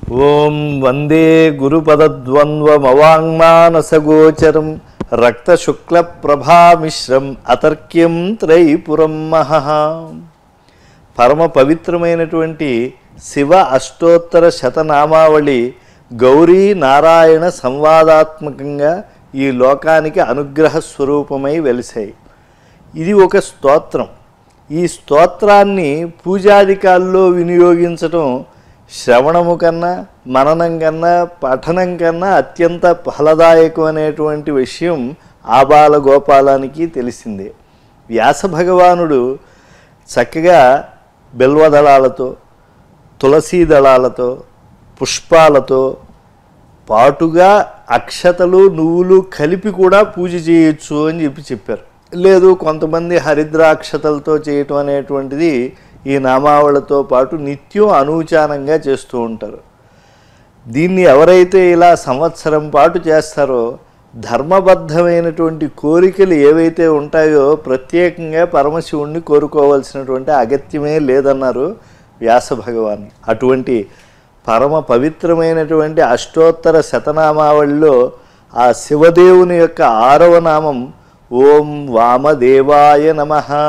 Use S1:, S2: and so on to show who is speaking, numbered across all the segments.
S1: ఓం వందే గురుపదద్వంద్వమవాంగ్మానసగోచరం రక్తశుక్లప్రభామిశ్రం అతర్క్యం త్రైపురం మహః పరమ పవిత్రమైనటువంటి శివ అష్టోత్తర శతనామావళి గౌరీ నారాయణ సంవాదాత్మకంగా ఈ లోకానికి అనుగ్రహ స్వరూపమై వెలిసాయి ఇది ఒక స్తోత్రం ఈ స్తోత్రాన్ని పూజాధికాల్లో వినియోగించటం శ్రవణము కన్నా మననం కన్నా పఠనం కన్నా అత్యంత ఫలదాయకం అనేటువంటి విషయం ఆబాల గోపాలానికి తెలిసిందే వ్యాస భగవానుడు చక్కగా బెల్వదళాలతో తులసీ దళాలతో పుష్పాలతో పాటుగా అక్షతలు నువ్వులు కలిపి కూడా పూజ చేయొచ్చు అని చెప్పి చెప్పారు లేదు కొంతమంది హరిద్రాక్షతలతో చేయటం అనేటువంటిది ఈ నామావళితో పాటు నిత్యం అనూచానంగా చేస్తూ ఉంటారు దీన్ని ఎవరైతే ఇలా సంవత్సరం పాటు చేస్తారో ధర్మబద్ధమైనటువంటి కోరికలు ఏవైతే ఉంటాయో ప్రత్యేకంగా పరమశివుణ్ణి కోరుకోవాల్సినటువంటి అగత్యమే లేదన్నారు వ్యాస భగవాన్ అటువంటి పరమ పవిత్రమైనటువంటి అష్టోత్తర శతనామావళిలో ఆ శివదేవుని యొక్క ఆరవ నామం ఓం వామదేవాయ నమ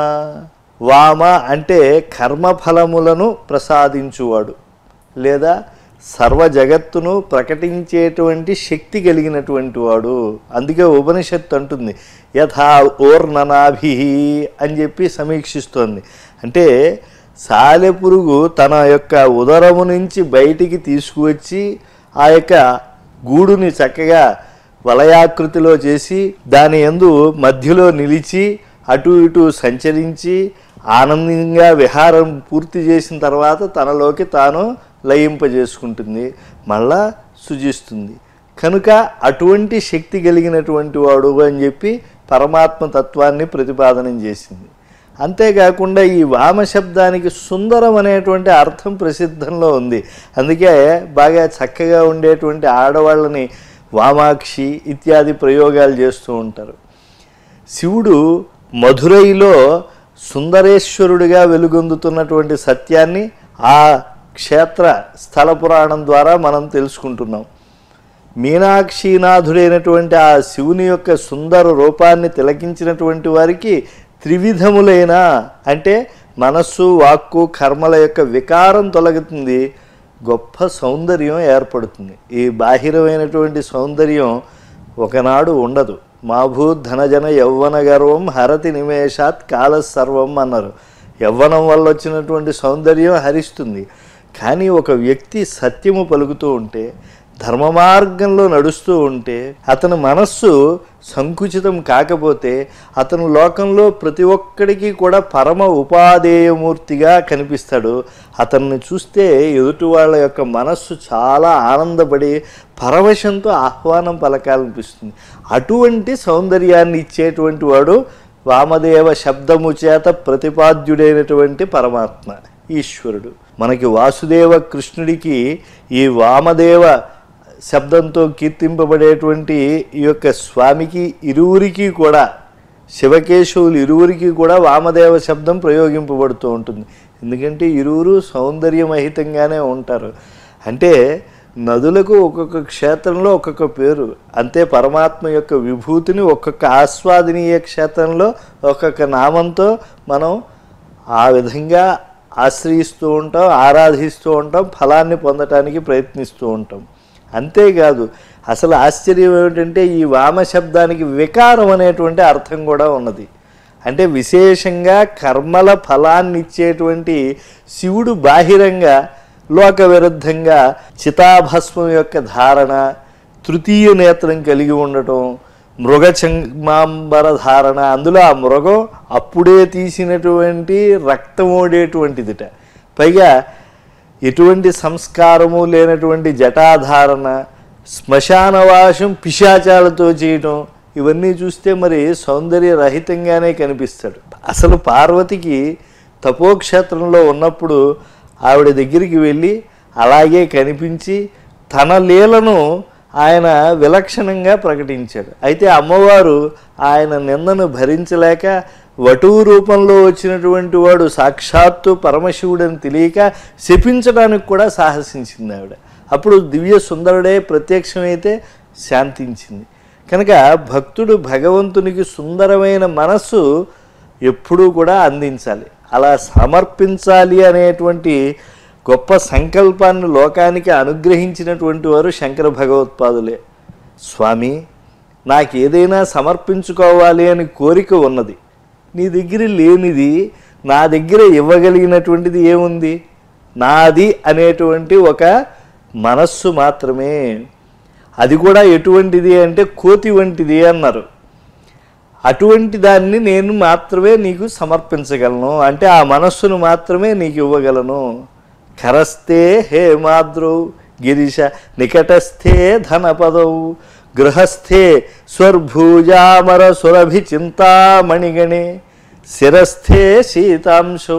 S1: వామ అంటే కర్మఫలములను ప్రసాదించువాడు లేదా సర్వ జగత్తును ప్రకటించేటువంటి శక్తి కలిగినటువంటి వాడు అందుకే ఉపనిషత్తు అంటుంది యథా ఓర్ననాభి అని చెప్పి సమీక్షిస్తోంది అంటే సాలెపురుగు తన యొక్క ఉదరము నుంచి బయటికి తీసుకువచ్చి ఆ యొక్క గూడుని చక్కగా వలయాకృతిలో చేసి దాని యందు మధ్యలో నిలిచి అటు ఇటు సంచరించి ఆనందంగా విహారం పూర్తి చేసిన తర్వాత తనలోకి తాను లయింపజేసుకుంటుంది మళ్ళా సృజిస్తుంది కనుక అటువంటి శక్తి కలిగినటువంటి వాడు అని చెప్పి పరమాత్మ తత్వాన్ని ప్రతిపాదనం చేసింది అంతేకాకుండా ఈ వామ శబ్దానికి సుందరం అనేటువంటి అర్థం ప్రసిద్ధంలో ఉంది అందుకే బాగా చక్కగా ఉండేటువంటి ఆడవాళ్ళని వామాక్షి ఇత్యాది ప్రయోగాలు చేస్తూ ఉంటారు శివుడు మధురైలో సుందరేశ్వరుడిగా వెలుగొందుతున్నటువంటి సత్యాన్ని ఆ క్షేత్ర స్థల పురాణం ద్వారా మనం తెలుసుకుంటున్నాం మీనాక్షీనాథుడైనటువంటి ఆ శివుని యొక్క సుందర రూపాన్ని తిలకించినటువంటి వారికి త్రివిధములైన అంటే మనస్సు వాక్కు కర్మల యొక్క వికారం తొలగుతుంది గొప్ప సౌందర్యం ఏర్పడుతుంది ఈ బాహిరమైనటువంటి సౌందర్యం ఒకనాడు ఉండదు మాభూ ధనజన యౌవన గర్వం హరతి నిమేషాత్ కాల సర్వం అన్నారు యవ్వనం వల్ల వచ్చినటువంటి సౌందర్యం హరిస్తుంది కానీ ఒక వ్యక్తి సత్యము పలుకుతూ ఉంటే ధర్మ మార్గంలో నడుస్తూ ఉంటే అతని మనస్సు సంకుచితం కాకపోతే అతను లోకంలో ప్రతి ఒక్కడికి కూడా పరమ ఉపాధేయమూర్తిగా కనిపిస్తాడు అతన్ని చూస్తే ఎదుటి వాళ్ళ యొక్క మనస్సు చాలా ఆనందపడి పరవశంతో ఆహ్వానం పలకాలనిపిస్తుంది అటువంటి సౌందర్యాన్ని ఇచ్చేటువంటి వాడు వామదేవ శబ్దము చేత ప్రతిపాద్యుడైనటువంటి పరమాత్మ ఈశ్వరుడు మనకి వాసుదేవ కృష్ణుడికి ఈ వామదేవ శబ్దంతో కీర్తింపబడేటువంటి ఈ యొక్క స్వామికి ఇరువురికి కూడా శివకేశవులు ఇరువురికి కూడా వామదేవ శబ్దం ప్రయోగింపబడుతూ ఉంటుంది ఎందుకంటే ఇరువురు సౌందర్యమహితంగానే ఉంటారు అంటే నదులకు ఒక్కొక్క క్షేత్రంలో ఒక్కొక్క పేరు అంతే పరమాత్మ యొక్క విభూతిని ఒక్కొక్క ఆస్వాదనీయ క్షేత్రంలో ఒక్కొక్క నామంతో మనం ఆ విధంగా ఆశ్రయిస్తూ ఉంటాం ఆరాధిస్తూ ఉంటాం ఫలాన్ని పొందటానికి ప్రయత్నిస్తూ ఉంటాం అంతేకాదు అసలు ఆశ్చర్యం ఏమిటంటే ఈ వామ శబ్దానికి వికారం అనేటువంటి అర్థం కూడా ఉన్నది అంటే విశేషంగా కర్మల ఫలాన్ని ఇచ్చేటువంటి శివుడు బాహిరంగా లోక విరుద్ధంగా చితాభస్మం యొక్క ధారణ తృతీయ నేత్రం కలిగి ఉండటం మృగచంమాంబర ధారణ అందులో ఆ మృగం అప్పుడే తీసినటువంటి రక్తం ఓడేటువంటిదిట పైగా ఎటువంటి సంస్కారము లేనటువంటి జటాధారణ శ్మశానవాసం పిశాచాలతో చేయటం ఇవన్నీ చూస్తే మరి సౌందర్య రహితంగానే కనిపిస్తాడు అసలు పార్వతికి తపోక్షేత్రంలో ఉన్నప్పుడు ఆవిడ దగ్గరికి వెళ్ళి అలాగే కనిపించి తన లీలను ఆయన విలక్షణంగా ప్రకటించాడు అయితే అమ్మవారు ఆయన నిందను భరించలేక వటువు రూపంలో వచ్చినటువంటి వాడు సాక్షాత్తు పరమశివుడని తెలియక శపించడానికి కూడా సాహసించింది ఆవిడ అప్పుడు దివ్య సుందరుడే ప్రత్యక్షమైతే శాంతించింది కనుక భక్తుడు భగవంతునికి సుందరమైన మనస్సు ఎప్పుడూ కూడా అందించాలి అలా సమర్పించాలి అనేటువంటి గొప్ప సంకల్పాన్ని లోకానికి అనుగ్రహించినటువంటి వారు శంకర భగవత్పాదులే స్వామి నాకు ఏదైనా సమర్పించుకోవాలి అని కోరిక ఉన్నది నీ దగ్గర లేనిది నా దగ్గర ఇవ్వగలిగినటువంటిది ఏముంది నాది అనేటువంటి ఒక మనస్సు మాత్రమే అది కూడా ఎటువంటిది అంటే కోతి వంటిది అన్నారు అటువంటి దాన్ని నేను మాత్రమే నీకు సమర్పించగలను అంటే ఆ మనస్సును మాత్రమే నీకు ఇవ్వగలను కరస్తే హే మాద్రౌ గిరిశ నికటస్థే ధనపదౌ గృహస్థే స్వర్భూజామర సురభి చింతామణిగణే శిరస్థే శీతాంశౌ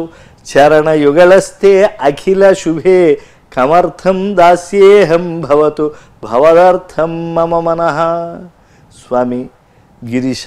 S1: చరణయుగళస్థే అఖిల శుభే కమర్థం దాస్యేహం భవతు భవదర్థం మమ మనః స్వామి గిరిశ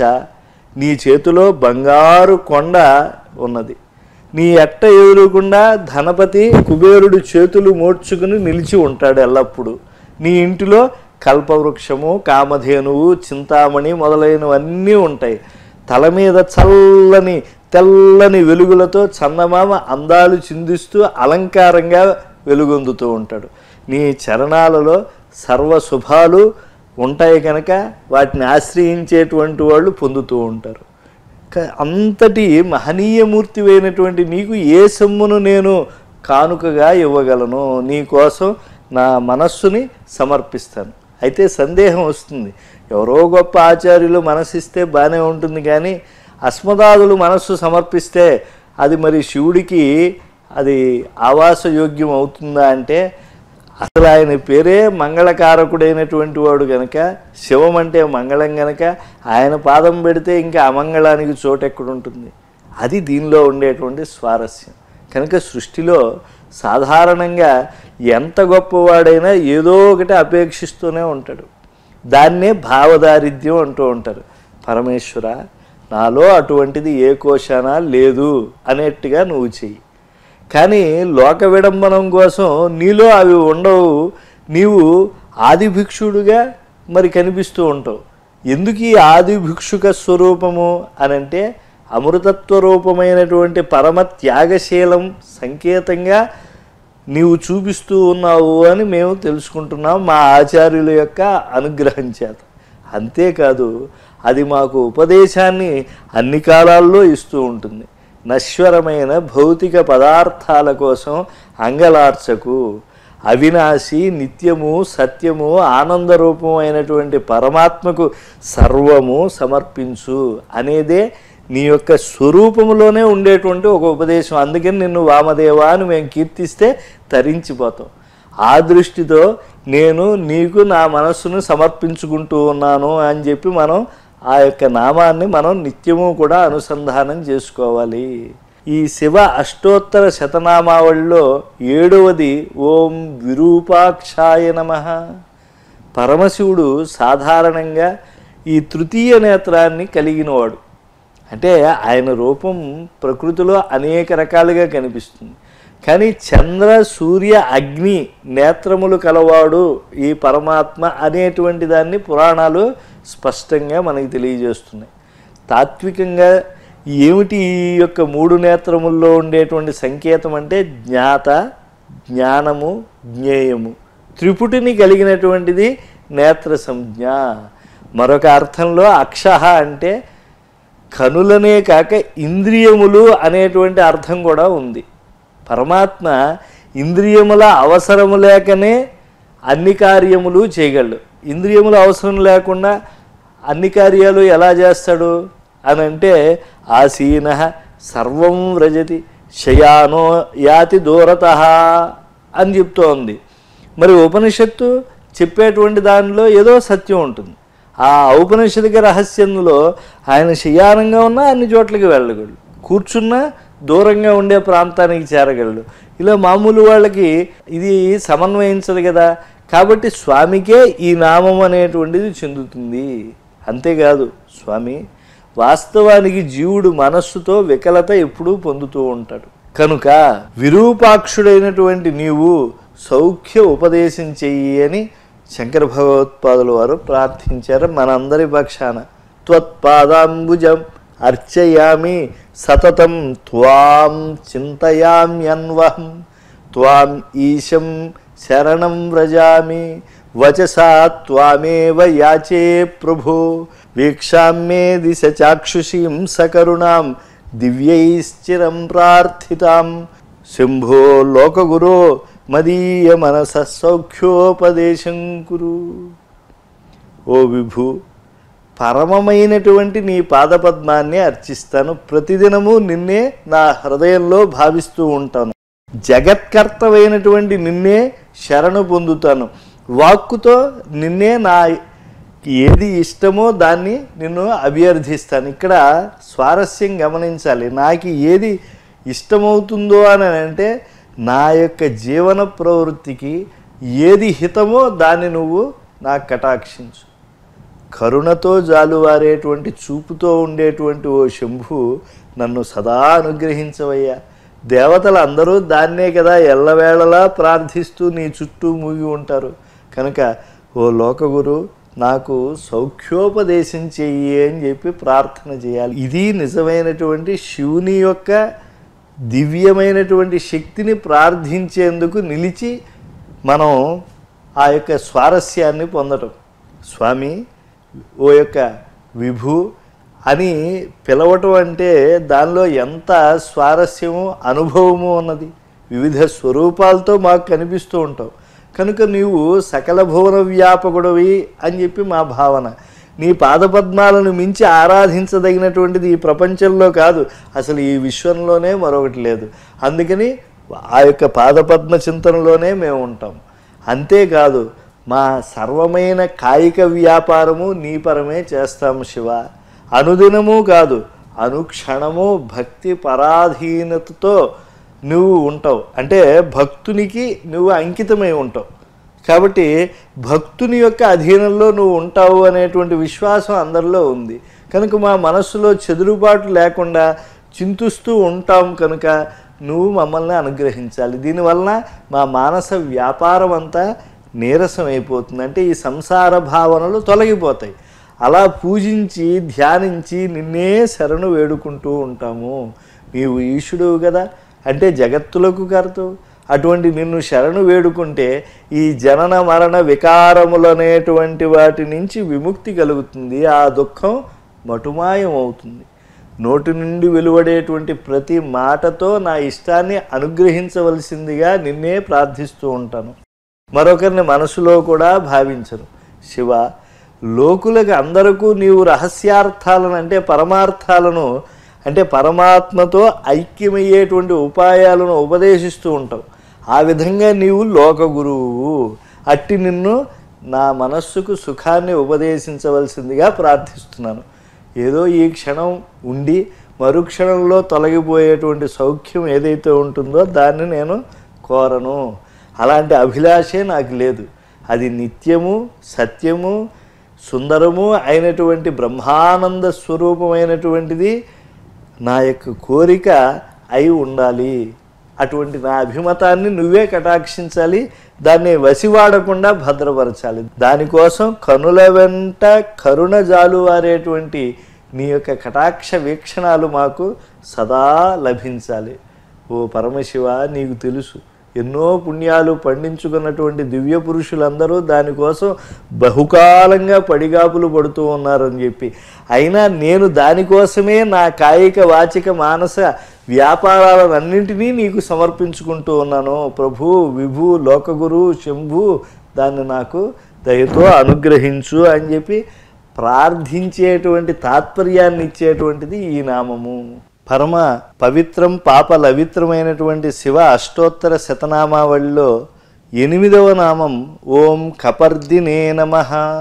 S1: నీ చేతిలో బంగారు కొండ ఉన్నది నీ ఎట్ట ఎదురుకుండా ధనపతి కుబేరుడు చేతులు మోడ్చుకుని నిలిచి ఉంటాడు ఎల్లప్పుడూ నీ ఇంటిలో కల్పవృక్షము కామధేనువు చింతామణి మొదలైనవన్నీ ఉంటాయి తల మీద చల్లని తెల్లని వెలుగులతో చందమామ అందాలు చిందిస్తూ అలంకారంగా వెలుగొందుతూ ఉంటాడు నీ చరణాలలో సర్వ శుభాలు ఉంటాయి కనుక వాటిని ఆశ్రయించేటువంటి వాళ్ళు పొందుతూ ఉంటారు క- అంతటి మహనీయమూర్తివైనటువంటి నీకు ఏ సొమ్మును నేను కానుకగా ఇవ్వగలను నీ కోసం నా మనస్సుని సమర్పిస్తాను అయితే సందేహం వస్తుంది ఎవరో గొప్ప ఆచార్యులు మనసిస్తే బాగానే ఉంటుంది కానీ అస్మదాదులు మనస్సు సమర్పిస్తే అది మరి శివుడికి అది ఆవాసయోగ్యం అవుతుందా అంటే అసలు ఆయన పేరే మంగళకారకుడైనటువంటి వాడు గనక శివం అంటే మంగళం గనక ఆయన పాదం పెడితే ఇంకా అమంగళానికి చోటు ఎక్కడుంటుంది అది దీనిలో ఉండేటువంటి స్వారస్యం కనుక సృష్టిలో సాధారణంగా ఎంత గొప్పవాడైనా ఏదో ఒకటి అపేక్షిస్తూనే ఉంటాడు దాన్నే భావదారిద్ర్యం అంటూ ఉంటారు పరమేశ్వర నాలో అటువంటిది ఏ కోశాన లేదు అనేట్టుగా నువ్వు చెయ్యి కానీ లోక విడంబనం కోసం నీలో అవి ఉండవు నీవు ఆది భిక్షుడుగా మరి కనిపిస్తూ ఉంటావు ఎందుకు ఈ ఆది భిక్షుక స్వరూపము అని అంటే అమృతత్వ రూపమైనటువంటి పరమ త్యాగశీలం సంకేతంగా నీవు చూపిస్తూ ఉన్నావు అని మేము తెలుసుకుంటున్నాం మా ఆచార్యుల యొక్క అనుగ్రహం చేత అంతేకాదు అది మాకు ఉపదేశాన్ని అన్ని కాలాల్లో ఇస్తూ ఉంటుంది నశ్వరమైన భౌతిక పదార్థాల కోసం అంగలార్చకు అవినాశి నిత్యము సత్యము ఆనందరూపం అయినటువంటి పరమాత్మకు సర్వము సమర్పించు అనేదే నీ యొక్క స్వరూపములోనే ఉండేటువంటి ఒక ఉపదేశం అందుకని నిన్ను వామదేవ అని మేము కీర్తిస్తే తరించిపోతాం ఆ దృష్టితో నేను నీకు నా మనస్సును సమర్పించుకుంటూ ఉన్నాను అని చెప్పి మనం ఆ యొక్క నామాన్ని మనం నిత్యము కూడా అనుసంధానం చేసుకోవాలి ఈ శివ అష్టోత్తర శతనామావళిలో ఏడవది ఓం విరూపాక్షాయ నమః పరమశివుడు సాధారణంగా ఈ తృతీయ నేత్రాన్ని కలిగినవాడు అంటే ఆయన రూపం ప్రకృతిలో అనేక రకాలుగా కనిపిస్తుంది కానీ చంద్ర సూర్య అగ్ని నేత్రములు కలవాడు ఈ పరమాత్మ అనేటువంటి దాన్ని పురాణాలు స్పష్టంగా మనకి తెలియజేస్తున్నాయి తాత్వికంగా ఏమిటి ఈ యొక్క మూడు నేత్రముల్లో ఉండేటువంటి సంకేతం అంటే జ్ఞాత జ్ఞానము జ్ఞేయము త్రిపుటిని కలిగినటువంటిది నేత్ర సంజ్ఞ మరొక అర్థంలో అక్షహ అంటే కనులనే కాక ఇంద్రియములు అనేటువంటి అర్థం కూడా ఉంది పరమాత్మ ఇంద్రియముల అవసరము లేకనే అన్ని కార్యములు చేయగలడు ఇంద్రియముల అవసరం లేకుండా అన్ని కార్యాలు ఎలా చేస్తాడు అని అంటే ఆసీన సర్వం వ్రజతి శయానో యాతి దూరత అని చెప్తోంది మరి ఉపనిషత్తు చెప్పేటువంటి దానిలో ఏదో సత్యం ఉంటుంది ఆ ఔపనిషదిక రహస్యంలో ఆయన శయానంగా ఉన్నా అన్ని చోట్లకి వెళ్ళగలడు కూర్చున్నా దూరంగా ఉండే ప్రాంతానికి చేరగలడు ఇలా మామూలు వాళ్ళకి ఇది సమన్వయించదు కదా కాబట్టి స్వామికే ఈ నామం అనేటువంటిది చెందుతుంది అంతేకాదు స్వామి వాస్తవానికి జీవుడు మనస్సుతో వికలత ఎప్పుడూ పొందుతూ ఉంటాడు కనుక విరూపాక్షుడైనటువంటి నీవు సౌఖ్య ఉపదేశం చెయ్యి అని శంకర భగవత్పాదుల వారు ప్రార్థించారు మనందరి పక్షాన త్వత్పాదాంబుజం అర్చయామి సతతం త్వాం చింతయామ్యన్వహం త్వాం ఈశం శరణం వ్రజామి వచసా త్వామేవ యాచే ప్రభో వీక్షామ్యే దిశ చాక్షుషీం సకరుణాం దివ్యైశ్చిరం ప్రార్థితాం శంభో లోకగురో మదీయ మనస సౌఖ్యోపదేశం కురు ఓ విభు పరమమైనటువంటి నీ పాదపద్మాన్ని అర్చిస్తాను ప్రతిదినము నిన్నే నా హృదయంలో భావిస్తూ ఉంటాను జగత్కర్తమైనటువంటి నిన్నే శరణు పొందుతాను వాక్కుతో నిన్నే నా ఏది ఇష్టమో దాన్ని నిన్ను అభ్యర్థిస్తాను ఇక్కడ స్వారస్యం గమనించాలి నాకు ఏది ఇష్టమవుతుందో అని అంటే నా యొక్క జీవన ప్రవృత్తికి ఏది హితమో దాన్ని నువ్వు నాకు కటాక్షించు కరుణతో జాలువారేటువంటి చూపుతో ఉండేటువంటి ఓ శంభు నన్ను సదా అనుగ్రహించవయ్యా దేవతలు అందరూ దాన్నే కదా ఎల్లవేళలా ప్రార్థిస్తూ నీ చుట్టూ మూగి ఉంటారు కనుక ఓ లోకగురు నాకు సౌఖ్యోపదేశం చెయ్యి అని చెప్పి ప్రార్థన చేయాలి ఇది నిజమైనటువంటి శివుని యొక్క దివ్యమైనటువంటి శక్తిని ప్రార్థించేందుకు నిలిచి మనం ఆ యొక్క స్వారస్యాన్ని పొందటం స్వామి ఓ యొక్క విభు అని పిలవటం అంటే దానిలో ఎంత స్వారస్యము అనుభవము ఉన్నది వివిధ స్వరూపాలతో మాకు కనిపిస్తూ ఉంటావు కనుక నీవు సకల భువన వ్యాపకుడవి అని చెప్పి మా భావన నీ పాదపద్మాలను మించి ఆరాధించదగినటువంటిది ఈ ప్రపంచంలో కాదు అసలు ఈ విశ్వంలోనే మరొకటి లేదు అందుకని ఆ యొక్క పాదపద్మ చింతనలోనే మేము ఉంటాం అంతేకాదు మా సర్వమైన కాయిక వ్యాపారము నీ పరమే చేస్తాము శివ అనుదినము కాదు అనుక్షణము భక్తి పరాధీనతతో నువ్వు ఉంటావు అంటే భక్తునికి నువ్వు అంకితమై ఉంటావు కాబట్టి భక్తుని యొక్క అధీనంలో నువ్వు ఉంటావు అనేటువంటి విశ్వాసం అందరిలో ఉంది కనుక మా మనస్సులో చెదురుబాటు లేకుండా చింతిస్తూ ఉంటాం కనుక నువ్వు మమ్మల్ని అనుగ్రహించాలి దీనివలన మా మానస వ్యాపారం అంతా నీరసం అయిపోతుంది అంటే ఈ సంసార భావనలు తొలగిపోతాయి అలా పూజించి ధ్యానించి నిన్నే శరణు వేడుకుంటూ ఉంటాము నీవు ఈశుడువు కదా అంటే జగత్తులకు కర్తవు అటువంటి నిన్ను శరణు వేడుకుంటే ఈ జనన మరణ వికారములనేటువంటి వాటి నుంచి విముక్తి కలుగుతుంది ఆ దుఃఖం మటుమాయం అవుతుంది నోటి నుండి వెలువడేటువంటి ప్రతి మాటతో నా ఇష్టాన్ని అనుగ్రహించవలసిందిగా నిన్నే ప్రార్థిస్తూ ఉంటాను మరొకరిని మనసులో కూడా భావించను శివ లోకులకు అందరకు నీవు రహస్యార్థాలను అంటే పరమార్థాలను అంటే పరమాత్మతో ఐక్యమయ్యేటువంటి ఉపాయాలను ఉపదేశిస్తూ ఉంటావు ఆ విధంగా నీవు లోక గురువు అట్టి నిన్ను నా మనస్సుకు సుఖాన్ని ఉపదేశించవలసిందిగా ప్రార్థిస్తున్నాను ఏదో ఈ క్షణం ఉండి మరుక్షణంలో తొలగిపోయేటువంటి సౌఖ్యం ఏదైతే ఉంటుందో దాన్ని నేను కోరను అలాంటి అభిలాషే నాకు లేదు అది నిత్యము సత్యము సుందరము అయినటువంటి బ్రహ్మానంద స్వరూపమైనటువంటిది నా యొక్క కోరిక అయి ఉండాలి అటువంటి నా అభిమతాన్ని నువ్వే కటాక్షించాలి దాన్ని వసివాడకుండా భద్రపరచాలి దానికోసం కనుల వెంట కరుణ జాలువారేటువంటి నీ యొక్క కటాక్ష వీక్షణాలు మాకు సదా లభించాలి ఓ పరమశివ నీకు తెలుసు ఎన్నో పుణ్యాలు పండించుకున్నటువంటి దివ్య పురుషులందరూ దానికోసం బహుకాలంగా పడిగాపులు పడుతూ ఉన్నారని చెప్పి అయినా నేను దానికోసమే నా కాయిక వాచిక మానస వ్యాపారాలన్నింటినీ నీకు సమర్పించుకుంటూ ఉన్నాను ప్రభు విభు లోకగురు శంభు దాన్ని నాకు దయతో అనుగ్రహించు అని చెప్పి ప్రార్థించేటువంటి తాత్పర్యాన్ని ఇచ్చేటువంటిది ఈ నామము పరమ పవిత్రం పాప లవిత్రమైనటువంటి శివ అష్టోత్తర శతనామావళిలో ఎనిమిదవ నామం ఓం కపర్దినే నమ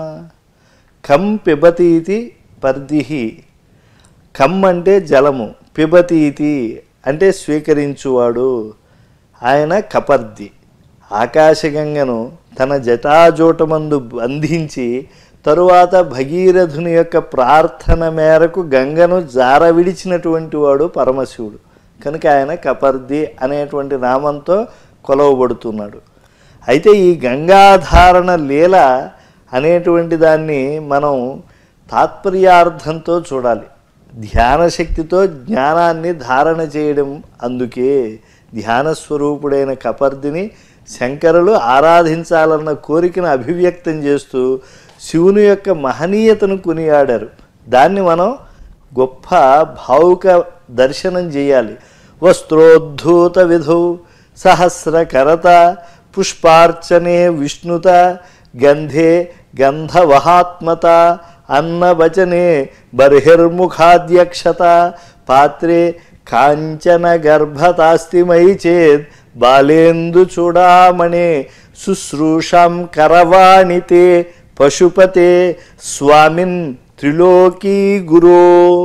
S1: కం పిబతీతి పర్దిహి కమ్ అంటే జలము పిబతీతి అంటే స్వీకరించువాడు ఆయన కపర్ది ఆకాశగంగను తన జటాజోటమందు బంధించి తరువాత భగీరథుని యొక్క ప్రార్థన మేరకు గంగను జార విడిచినటువంటి వాడు పరమశివుడు కనుక ఆయన కపర్ది అనేటువంటి నామంతో కొలవబడుతున్నాడు అయితే ఈ గంగాధారణ లీల అనేటువంటి దాన్ని మనం తాత్పర్యార్థంతో చూడాలి ధ్యాన శక్తితో జ్ఞానాన్ని ధారణ చేయడం అందుకే ధ్యాన స్వరూపుడైన కపర్దిని శంకరులు ఆరాధించాలన్న కోరికను అభివ్యక్తం చేస్తూ శివుని యొక్క మహనీయతను కొనియాడారు దాన్ని మనం గొప్ప భావుక దర్శనం చేయాలి వస్త్రోద్ధూత విధౌ సహస్రకరత పుష్పార్చనే విష్ణుత గంధే గంధవహాత్మత అన్నవచనే బర్హిర్ముఖాధ్యక్షత పాత్రే కాంచన గర్భతాస్తిమయి చేద్ బాలేందు చూడామణే శుశ్రూషాం కరవాణితే పశుపతే స్వామిన్ త్రిలోకీ గురో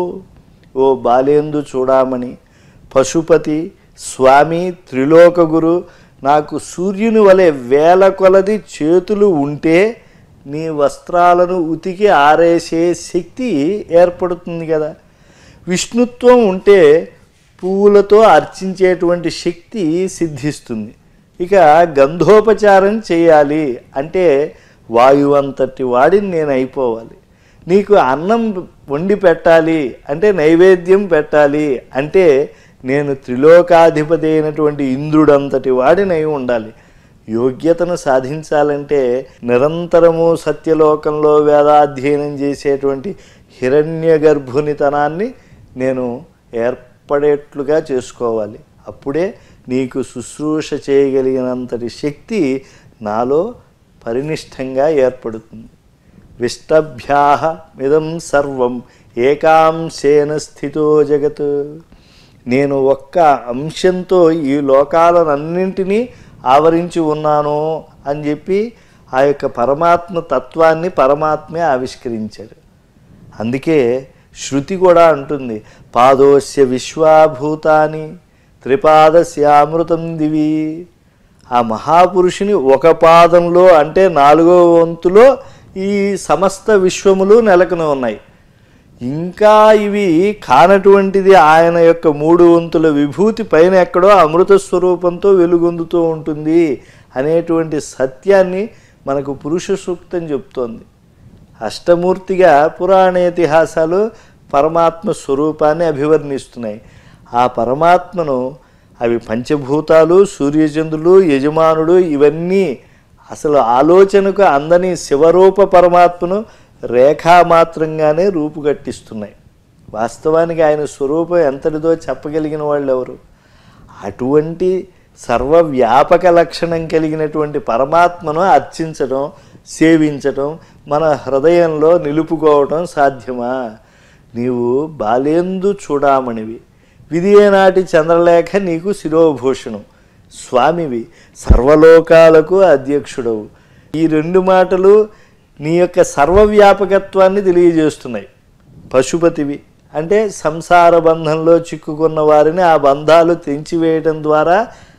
S1: ఓ బాలేందు చూడామణి పశుపతి స్వామి త్రిలోక గురు నాకు సూర్యుని వలె వేల కొలది చేతులు ఉంటే నీ వస్త్రాలను ఉతికి ఆరేసే శక్తి ఏర్పడుతుంది కదా విష్ణుత్వం ఉంటే పువ్వులతో అర్చించేటువంటి శక్తి సిద్ధిస్తుంది ఇక గంధోపచారం చేయాలి అంటే వాయువంతటి వాడిని నేను అయిపోవాలి నీకు అన్నం వండి పెట్టాలి అంటే నైవేద్యం పెట్టాలి అంటే నేను త్రిలోకాధిపతి అయినటువంటి ఇంద్రుడంతటి వాడినై ఉండాలి యోగ్యతను సాధించాలంటే నిరంతరము సత్యలోకంలో వేదాధ్యయనం చేసేటువంటి హిరణ్య గర్భునితనాన్ని నేను ఏర్పడేట్లుగా చేసుకోవాలి అప్పుడే నీకు శుశ్రూష చేయగలిగినంతటి శక్తి నాలో పరినిష్టంగా ఏర్పడుతుంది విష్టభ్యాహ మిదం సర్వం ఏకాంశేన స్థితో జగత్ నేను ఒక్క అంశంతో ఈ లోకాలనన్నింటినీ ఆవరించి ఉన్నాను అని చెప్పి ఆ యొక్క పరమాత్మ తత్వాన్ని పరమాత్మే ఆవిష్కరించాడు అందుకే శృతి కూడా అంటుంది పాదోస్య విశ్వాభూతాని త్రిపాదస్యామృతం దివి ఆ మహాపురుషుని ఒక పాదంలో అంటే నాలుగో వంతులో ఈ సమస్త విశ్వములు నెలకొని ఉన్నాయి ఇంకా ఇవి కానటువంటిది ఆయన యొక్క మూడు వంతుల విభూతి పైన ఎక్కడో అమృత స్వరూపంతో వెలుగొందుతూ ఉంటుంది అనేటువంటి సత్యాన్ని మనకు పురుష సూక్తం చెప్తోంది అష్టమూర్తిగా పురాణ ఇతిహాసాలు పరమాత్మ స్వరూపాన్ని అభివర్ణిస్తున్నాయి ఆ పరమాత్మను అవి పంచభూతాలు సూర్యచంద్రులు యజమానుడు ఇవన్నీ అసలు ఆలోచనకు అందని శివరూప పరమాత్మను రేఖామాత్రంగానే రూపుగట్టిస్తున్నాయి వాస్తవానికి ఆయన స్వరూపం ఎంతటిదో చెప్పగలిగిన వాళ్ళు ఎవరు అటువంటి సర్వవ్యాపక లక్షణం కలిగినటువంటి పరమాత్మను అర్చించడం సేవించటం మన హృదయంలో నిలుపుకోవటం సాధ్యమా నీవు బాలేందు చూడామణివి విధియేనాటి చంద్రలేఖ నీకు శిరోభూషణం స్వామివి సర్వలోకాలకు అధ్యక్షుడవు ఈ రెండు మాటలు నీ యొక్క సర్వవ్యాపకత్వాన్ని తెలియజేస్తున్నాయి పశుపతివి అంటే సంసార బంధంలో చిక్కుకున్న వారిని ఆ బంధాలు తెంచివేయడం ద్వారా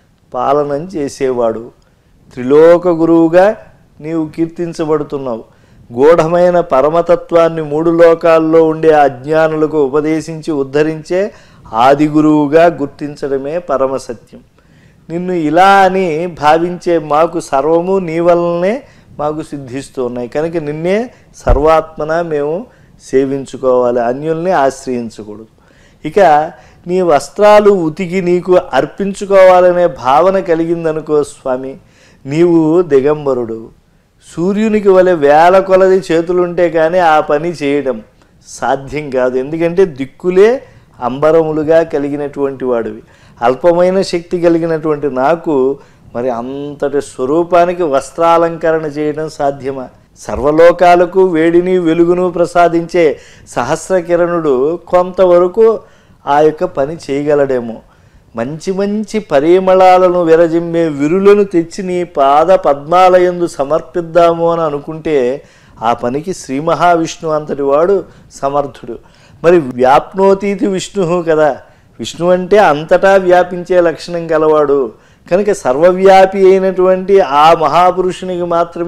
S1: పాలనం చేసేవాడు త్రిలోక గురువుగా నీవు కీర్తించబడుతున్నావు గూఢమైన పరమతత్వాన్ని మూడు లోకాల్లో ఉండే అజ్ఞానులకు ఉపదేశించి ఉద్ధరించే ఆది గురువుగా గుర్తించడమే పరమసత్యం నిన్ను ఇలా అని భావించే మాకు సర్వము నీ వలనే మాకు సిద్ధిస్తూ ఉన్నాయి కనుక నిన్నే సర్వాత్మన మేము సేవించుకోవాలి అన్యుల్ని ఆశ్రయించకూడదు ఇక నీ వస్త్రాలు ఉతికి నీకు అర్పించుకోవాలనే భావన కలిగిందనుకో స్వామి నీవు దిగంబరుడు సూర్యునికి వలె వేల కొలది చేతులుంటే కానీ ఆ పని చేయడం సాధ్యం కాదు ఎందుకంటే దిక్కులే అంబరములుగా కలిగినటువంటి వాడివి అల్పమైన శక్తి కలిగినటువంటి నాకు మరి అంతటి స్వరూపానికి వస్త్రాలంకరణ చేయడం సాధ్యమా సర్వలోకాలకు వేడిని వెలుగును ప్రసాదించే సహస్ర కిరణుడు కొంతవరకు ఆ యొక్క పని చేయగలడేమో మంచి మంచి పరిమళాలను విరజిమ్మే విరులను తెచ్చి నీ పాద పద్మాలయందు సమర్పిద్దాము అని అనుకుంటే ఆ పనికి శ్రీ మహావిష్ణువు అంతటి వాడు సమర్థుడు మరి వ్యాప్నోతీతి విష్ణు కదా విష్ణు అంటే అంతటా వ్యాపించే లక్షణం గలవాడు కనుక సర్వవ్యాపి అయినటువంటి ఆ మహాపురుషునికి మాత్రమే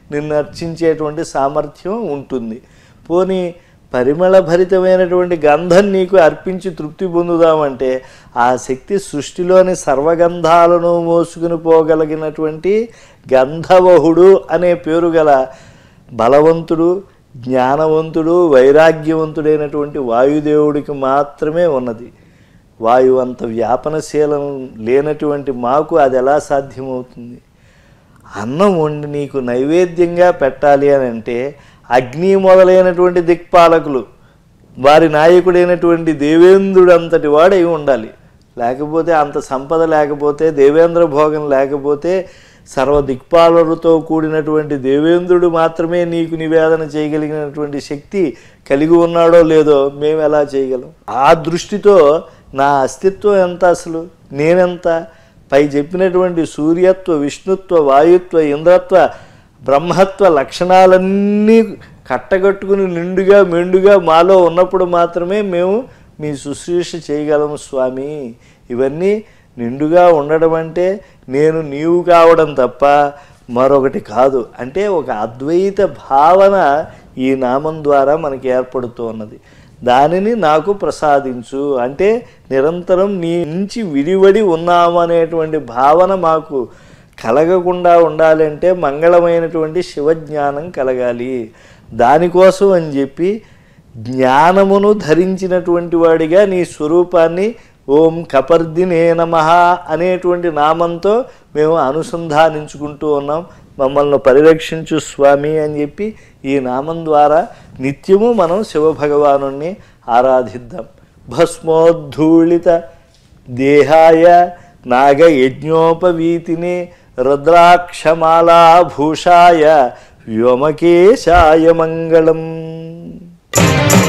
S1: నిన్ను అర్చించేటువంటి సామర్థ్యం ఉంటుంది పోనీ పరిమళ భరితమైనటువంటి గంధం నీకు అర్పించి తృప్తి పొందుదామంటే ఆ శక్తి సృష్టిలోని సర్వగంధాలను మోసుకుని పోగలిగినటువంటి గంధవహుడు అనే పేరు గల బలవంతుడు జ్ఞానవంతుడు వైరాగ్యవంతుడైనటువంటి వాయుదేవుడికి మాత్రమే ఉన్నది వాయువు అంత వ్యాపనశీలం లేనటువంటి మాకు అది ఎలా సాధ్యమవుతుంది అన్నం వండి నీకు నైవేద్యంగా పెట్టాలి అని అంటే అగ్ని మొదలైనటువంటి దిక్పాలకులు వారి నాయకుడైనటువంటి దేవేంద్రుడు అంతటి వాడై ఉండాలి లేకపోతే అంత సంపద లేకపోతే దేవేంద్ర భోగం లేకపోతే సర్వ దిక్పాలరుతో కూడినటువంటి దేవేంద్రుడు మాత్రమే నీకు నివేదన చేయగలిగినటువంటి శక్తి కలిగి ఉన్నాడో లేదో మేము ఎలా చేయగలం ఆ దృష్టితో నా అస్తిత్వం ఎంత అసలు నేనెంత పై చెప్పినటువంటి సూర్యత్వ విష్ణుత్వ వాయుత్వ ఇంద్రత్వ బ్రహ్మత్వ లక్షణాలన్నీ కట్టగట్టుకుని నిండుగా మెండుగా మాలో ఉన్నప్పుడు మాత్రమే మేము మీ శుశ్రూష చేయగలము స్వామి ఇవన్నీ నిండుగా ఉండడం అంటే నేను నీవు కావడం తప్ప మరొకటి కాదు అంటే ఒక అద్వైత భావన ఈ నామం ద్వారా మనకి ఏర్పడుతూ ఉన్నది దానిని నాకు ప్రసాదించు అంటే నిరంతరం నీ నుంచి విడివడి ఉన్నాము అనేటువంటి భావన మాకు కలగకుండా ఉండాలంటే మంగళమైనటువంటి శివజ్ఞానం కలగాలి దానికోసం అని చెప్పి జ్ఞానమును ధరించినటువంటి వాడిగా నీ స్వరూపాన్ని ఓం కపర్దినే నమ అనేటువంటి నామంతో మేము అనుసంధానించుకుంటూ ఉన్నాం మమ్మల్ని పరిరక్షించు స్వామి అని చెప్పి ఈ నామం ద్వారా నిత్యము మనం శివభగవాను ఆరాధిద్దాం భస్మోద్ధూళిత దేహాయ నాగయజ్ఞోపవీతినే రుద్రాక్షమాలాభూషాయ వ్యోమకేశాయ మంగళం